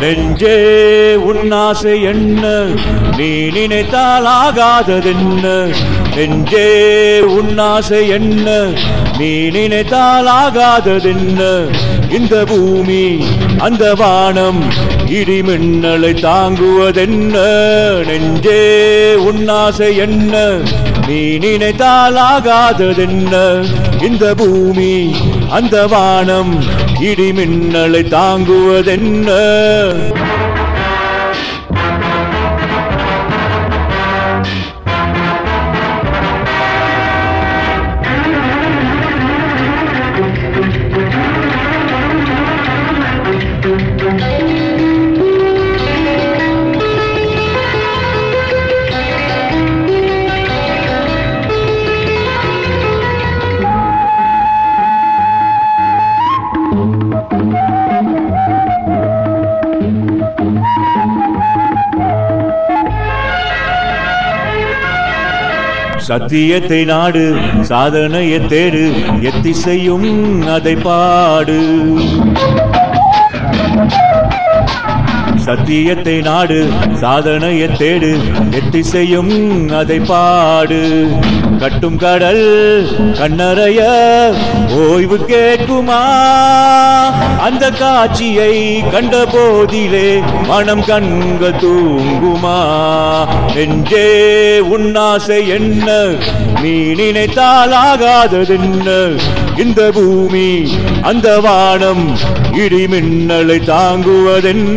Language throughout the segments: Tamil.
நெஞ்சே உன்னாசை என்ன நீ நினைத்தால் ஆகாததென்ன நெஞ்சே உன்னாசை என்ன நீ நினைத்தால் ஆகாததென்ன இந்த பூமி அந்த வானம் இடி மின்னலை தாங்குவதென்ன நெஞ்சே உன்னாசை என்ன நீ நினைத்தால் ஆகாததென்ன இந்த பூமி அந்த வானம் இடி மின்னலை தாங்குவதென்ன சத்தியத்தை நாடு சாதனையை தேடு எத்திசையும் அதை பாடு சத்தியத்தை நாடு சாதனையை தேடு எத்திசையும் அதை பாடு கட்டும் கடல் கண்ணறைய ஓய்வு கேட்குமா அந்த காட்சியை கண்ட போதிலே மனம் கண்க தூங்குமா நெஞ்சே உன்னாசை என்ன நீ நினைத்தால் ஆகாததென்ன இந்த பூமி அந்த வானம் இடி மின்னலை தாங்குவதென்ன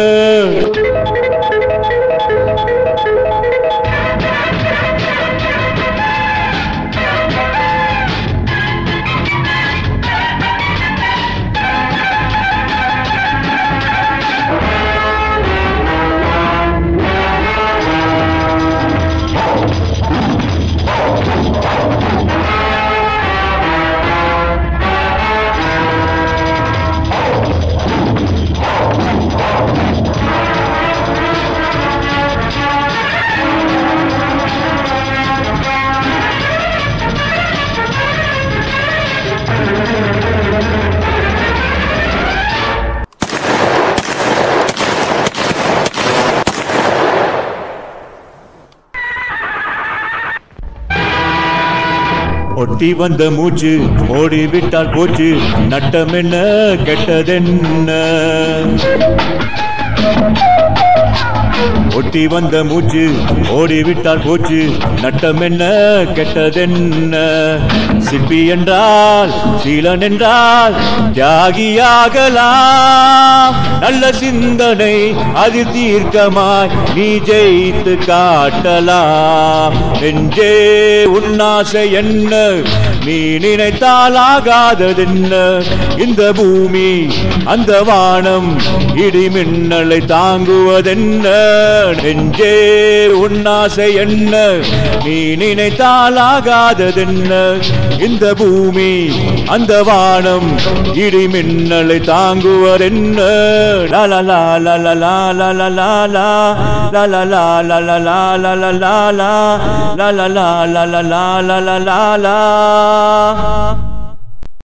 ஒட்டி வந்த மூச்சு ஓடி விட்டால் போச்சு நட்டம் என்ன கெட்டதென்ன ஒட்டி வந்த மூச்சு ஓடி விட்டால் போச்சு நட்டம் என்ன கெட்டதென்ன சிற்பி என்றால் சீலன் என்றால் தியாகியாகலாம் நல்ல சிந்தனை அதில் தீர்க்கமாய் நீ ஜெயித்து காட்டலாம் நெஞ்சே உன்னாசை என்ன நீ நினைத்தால் ஆகாததென்ன இந்த பூமி அந்த வானம் இடி மின்னலை தாங்குவதென்ன நெஞ்சே உன்னாசை என்ன நீ நினைத்தால் ஆகாததென்ன இந்த பூமி அந்த வானம் இடி மின்னலை தாங்குவதென்ன லலலா லலலா லலலா லலலா லலலா லலலா லலலா லலலா லலலா